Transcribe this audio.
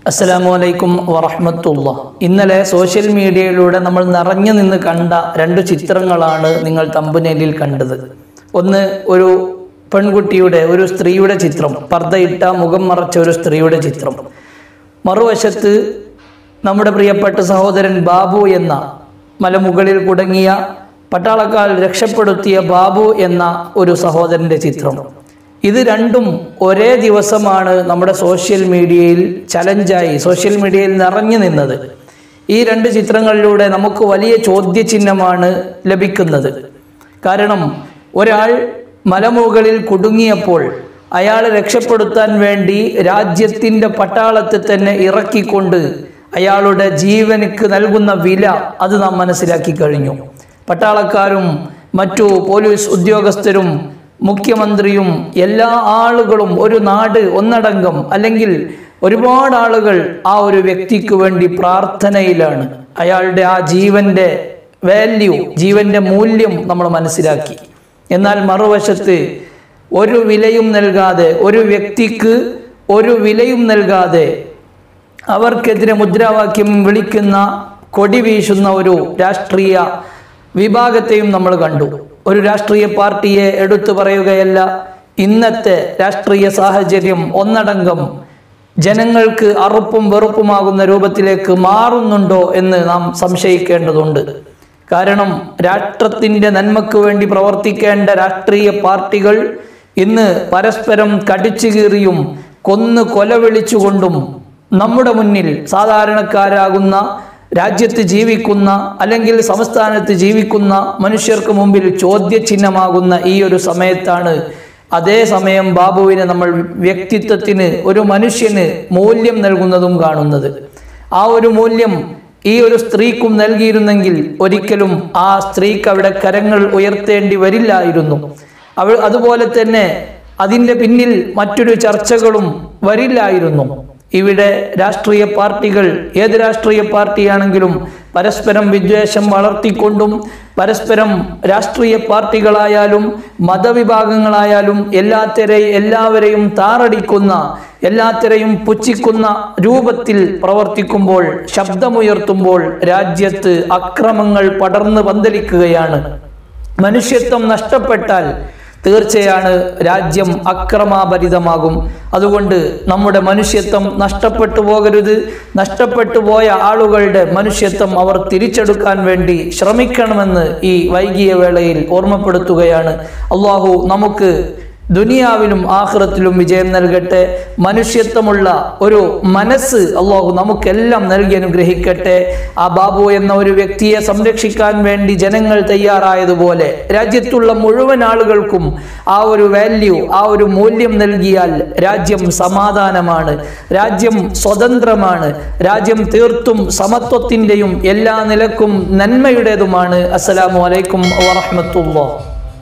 അസ്സലാമു അലൈക്കും വറഹമത്തുള്ള ഇന്നലെ സോഷ്യൽ മീഡിയയിലൂടെ നമ്മൾ നിറഞ്ഞു നിന്ന് കണ്ട രണ്ട് ചിത്രങ്ങളാണ് നിങ്ങൾ തമ്പുനേലിൽ കണ്ടത് ഒന്ന് ഒരു പെൺകുട്ടിയുടെ ഒരു സ്ത്രീയുടെ ചിത്രം പർദ്ദയിട്ട മുഖം മറച്ച ഒരു സ്ത്രീയുടെ ചിത്രം മറുവശത്ത് നമ്മുടെ പ്രിയപ്പെട്ട സഹോദരൻ ബാബു എന്ന മലമുകളിൽ കുടുങ്ങിയ പട്ടാളക്കാർ രക്ഷപ്പെടുത്തിയ ബാബു എന്ന ഒരു സഹോദരന്റെ ചിത്രം ഇത് രണ്ടും ഒരേ ദിവസമാണ് നമ്മുടെ സോഷ്യൽ മീഡിയയിൽ ചലഞ്ചായി സോഷ്യൽ മീഡിയയിൽ നിറഞ്ഞു നിന്നത് ഈ രണ്ട് ചിത്രങ്ങളിലൂടെ നമുക്ക് വലിയ ചോദ്യചിഹ്നമാണ് ലഭിക്കുന്നത് കാരണം ഒരാൾ മലമുകളിൽ കുടുങ്ങിയപ്പോൾ അയാളെ രക്ഷപ്പെടുത്താൻ വേണ്ടി രാജ്യത്തിൻ്റെ പട്ടാളത്തെ തന്നെ ഇറക്കിക്കൊണ്ട് അയാളുടെ ജീവനക്ക് നൽകുന്ന വില അത് നാം മനസ്സിലാക്കി കഴിഞ്ഞു പട്ടാളക്കാരും മറ്റു പോലീസ് ഉദ്യോഗസ്ഥരും മുഖ്യമന്ത്രിയും എല്ലാ ആളുകളും ഒരു നാട് ഒന്നടങ്കം അല്ലെങ്കിൽ ഒരുപാട് ആളുകൾ ആ ഒരു വ്യക്തിക്ക് വേണ്ടി പ്രാർത്ഥനയിലാണ് അയാളുടെ ആ ജീവന്റെ വാല്യൂ ജീവന്റെ മൂല്യം നമ്മൾ മനസ്സിലാക്കി എന്നാൽ മറുവശത്ത് ഒരു വിലയും നൽകാതെ ഒരു വ്യക്തിക്ക് ഒരു വിലയും നൽകാതെ അവർക്കെതിരെ മുദ്രാവാക്യം വിളിക്കുന്ന കൊടി വീശുന്ന ഒരു രാഷ്ട്രീയ വിഭാഗത്തെയും നമ്മൾ കണ്ടു ഒരു രാഷ്ട്രീയ പാർട്ടിയെ എടുത്തു പറയുകയല്ല ഇന്നത്തെ രാഷ്ട്രീയ സാഹചര്യം ഒന്നടങ്കം ജനങ്ങൾക്ക് അറുപ്പും വെറുപ്പുമാകുന്ന രൂപത്തിലേക്ക് മാറുന്നുണ്ടോ എന്ന് നാം സംശയിക്കേണ്ടതുണ്ട് കാരണം രാഷ്ട്രത്തിന്റെ നന്മക്ക് വേണ്ടി പ്രവർത്തിക്കേണ്ട രാഷ്ട്രീയ പാർട്ടികൾ ഇന്ന് പരസ്പരം കടിച്ചു കീറിയും കൊന്നു കൊലവിളിച്ചുകൊണ്ടും നമ്മുടെ മുന്നിൽ സാധാരണക്കാരാകുന്ന രാജ്യത്ത് ജീവിക്കുന്ന അല്ലെങ്കിൽ സംസ്ഥാനത്ത് ജീവിക്കുന്ന മനുഷ്യർക്ക് മുമ്പിൽ ചോദ്യചിഹ്നമാകുന്ന ഈ ഒരു സമയത്താണ് അതേസമയം ബാബുവിനെ നമ്മൾ വ്യക്തിത്വത്തിന് ഒരു മനുഷ്യന് മൂല്യം നൽകുന്നതും കാണുന്നത് ആ ഒരു മൂല്യം ഈ ഒരു സ്ത്രീക്കും നൽകിയിരുന്നെങ്കിൽ ഒരിക്കലും ആ സ്ത്രീക്ക് അവിടെ കരങ്ങൾ ഉയർത്തേണ്ടി വരില്ലായിരുന്നു അവ അതുപോലെ തന്നെ അതിൻ്റെ പിന്നിൽ മറ്റൊരു ചർച്ചകളും വരില്ലായിരുന്നു ഇവിടെ രാഷ്ട്രീയ പാർട്ടികൾ ഏത് രാഷ്ട്രീയ പാർട്ടിയാണെങ്കിലും പരസ്പരം വിദ്വേഷം വളർത്തിക്കൊണ്ടും പരസ്പരം രാഷ്ട്രീയ പാർട്ടികളായാലും മതവിഭാഗങ്ങളായാലും എല്ലാത്തരെയും എല്ലാവരെയും താറടിക്കുന്ന എല്ലാത്തരെയും പുച്ഛിക്കുന്ന രൂപത്തിൽ പ്രവർത്തിക്കുമ്പോൾ ശബ്ദമുയർത്തുമ്പോൾ രാജ്യത്ത് അക്രമങ്ങൾ പടർന്ന് പന്തലിക്കുകയാണ് മനുഷ്യത്വം നഷ്ടപ്പെട്ടാൽ തീർച്ചയാണ് രാജ്യം അക്രമാഭരിതമാകും അതുകൊണ്ട് നമ്മുടെ മനുഷ്യത്വം നഷ്ടപ്പെട്ടു പോകരുത് നഷ്ടപ്പെട്ടു പോയ ആളുകളുടെ മനുഷ്യത്വം അവർ തിരിച്ചെടുക്കാൻ വേണ്ടി ശ്രമിക്കണമെന്ന് ഈ വൈകിയ വേളയിൽ ഓർമ്മപ്പെടുത്തുകയാണ് അള്ളാഹു നമുക്ക് ദുനിയാവിലും ആഹ്റത്തിലും വിജയം നൽകട്ടെ മനുഷ്യത്വമുള്ള ഒരു മനസ്സ് അള്ളാഹു നമുക്കെല്ലാം നൽകി അനുഗ്രഹിക്കട്ടെ ആ ബാബു എന്ന ഒരു വ്യക്തിയെ സംരക്ഷിക്കാൻ വേണ്ടി ജനങ്ങൾ തയ്യാറായതുപോലെ രാജ്യത്തുള്ള മുഴുവൻ ആളുകൾക്കും ആ ഒരു വാല്യൂ ആ ഒരു മൂല്യം നൽകിയാൽ രാജ്യം സമാധാനമാണ് രാജ്യം സ്വതന്ത്രമാണ് രാജ്യം തീർത്തും സമത്വത്തിൻ്റെയും എല്ലാ നിലക്കും നന്മയുടേതുമാണ് അസ്സലാമു അലൈക്കും വറഹമത്തുള്ള